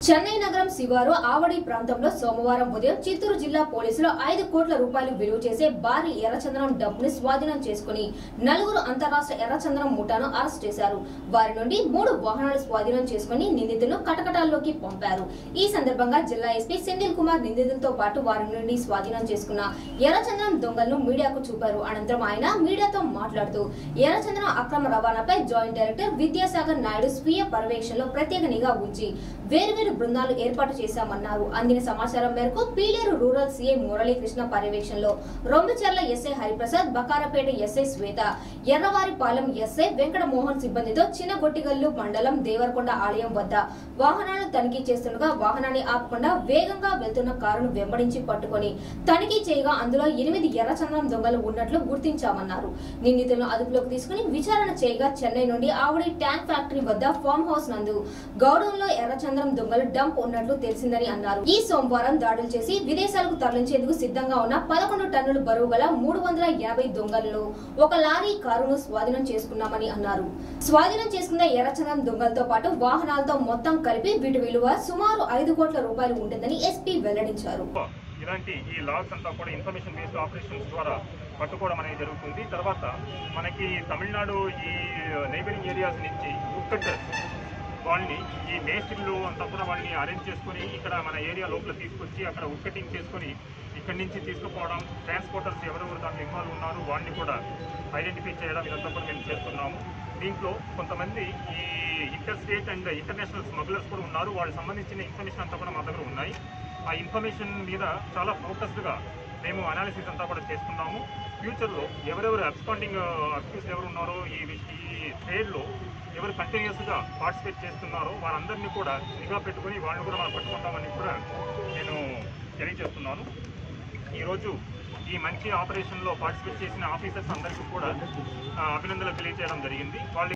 చెన్నై నగరం శివారు ఆవడి ప్రాంతంలో సోమవారం ఉదయం చిత్తూరు జిల్లా పోలీసులు ఐదు కోట్ల రూపాయలు విలువ చేసే భారీ ఎర్రచందనం డబ్బుని స్వాధీనం చేసుకుని నలుగురు అంతరాష్ట్ర ఎర్రచందనం ముఠాను అరెస్ట్ చేశారు వారి నుండి మూడు వాహనాలు స్వాధీనం చేసుకుని నిందితులను కటకటాల్లోకి పంపారు ఈ సందర్భంగా జిల్లా ఎస్పీ సెంధిల్ కుమార్ నిందితులతో పాటు వారి నుండి స్వాధీనం చేసుకున్న ఎర్రచందనం దొంగలను మీడియాకు చూపారు అనంతరం ఆయన మీడియాతో మాట్లాడుతూ ఎర్రచందనం అక్రమ రవాణాపై జాయింట్ డైరెక్టర్ విద్యాసాగర్ నాయుడు స్వీయ పర్యవేక్షణలో ప్రత్యేక నిఘా ఉంచి వేర్వేరు బృందాలు ఏర్పాటు చేశామన్నారు అందిన సమాచారం మేరకు పీలేరు రూరల్ సీఐ మురళీకృష్ణ పర్యవేక్షణలో Rombacherla SI Hariprasad Bakarapeta SI Swetha Erravaripalem SI Venkatamohan సిబ్బందితో చిన్నగొట్టిగల్లు మండలం దేవరకొండ ఆలయం వద్ద వాహనాలను తనిఖీ చేస్తుండగా వాహనాన్ని ఆపకుండా వేగంగా వెళ్తున్న కారును వెంబడించి పట్టుకొని తనిఖీ చేయగా అందులో ఎనిమిది ఎర్రచందనం దొంగలు ఉన్నట్లు గుర్తించామన్నారు నిందితులను అదుపులోకి తీసుకుని విచారణ చేయగా చెన్నై నుండి ఆవిడి ట్యాంక్ ఫ్యాక్టరీ వద్ద ఫామ్ హౌస్ నందు గౌడంలో ఎర్రచందనం దొంగలు డంప్ ఉన్నట్లు తెలిసిందని అన్నారు ఈ సోమవారం దాడులు చేసి విదేశాలకు తరలించేందుకు సిద్ధంగా ఉన్న పదకొండు టన్నుల బరువు గల మూడు వందల ఎనభై దొంగలను ఒక లారీ కారును స్వాధీనం చేసుకున్నామని అన్నారు స్వాధీనం చేసుకున్న ఎర్రచందనం దొంగలతో పాటు వాహనాలతో మొత్తం కలిపి వీటి విలువ సుమారు ఐదు కోట్ల రూపాయలు ఉంటుందని ఎస్పీ వెల్లడించారు ఇలాంటి ఈ లాగ్స్ అంతా కూడా ఇన్ఫర్మేషన్ బేస్డ్ ఆపరేషన్స్ ద్వారా పట్టుకోవడం అనేది జరుగుతుంది తర్వాత మనకి తమిళనాడు ఈ నైబరింగ్ ఏరియాస్ నుంచి ఉక్కట్ వాళ్ళని ఈ మేస్త్రీలు అంతా కూడా వాళ్ళని అరేంజ్ చేసుకొని ఇక్కడ మన ఏరియా లోపల తీసుకొచ్చి అక్కడ ఉక్కటింగ్ చేసుకొని ఇక్కడి నుంచి తీసుకుపోవడం ట్రాన్స్పోర్టర్స్ ఎవరెవరు దాంట్లో ఇన్వాల్వ్ ఉన్నారు వాళ్ళని కూడా ఐడెంటిఫై చేయడం ఇదంతా కూడా మేము చేస్తున్నాము దీంట్లో కొంతమంది ఈ interstate and international smugglers కూడా ఉన్నారు వాళ్ళకి సంబంధించిన ఇన్ఫర్మేషన్ అంతా కూడా మా దగ్గర ఉన్నాయి ఆ ఇన్ఫర్మేషన్ మీద చాలా ఫోకస్డ్గా మేము అనాలిసిస్ అంతా కూడా చేస్తున్నాము ఫ్యూచర్లో ఎవరెవరు అబ్స్పాండింగ్ అక్యూస్ ఎవరు ఉన్నారో ఈ విష- ఈ ట్రేడ్లో ఎవరు కంటిన్యూస్గా పార్టిసిపేట్ చేస్తున్నారో వారందరినీ కూడా నిఘా పెట్టుకొని వాళ్ళని కూడా మనం పట్టుకుంటామని కూడా నేను తెలియజేస్తున్నాను ఈరోజు ఈ మంచి ఆపరేషన్లో పార్టిసిపేట్ చేసిన ఆఫీసర్స్ అందరికీ కూడా ఆ, అభినందనలు తెలియజేయడం జరిగింది వాళ్ళు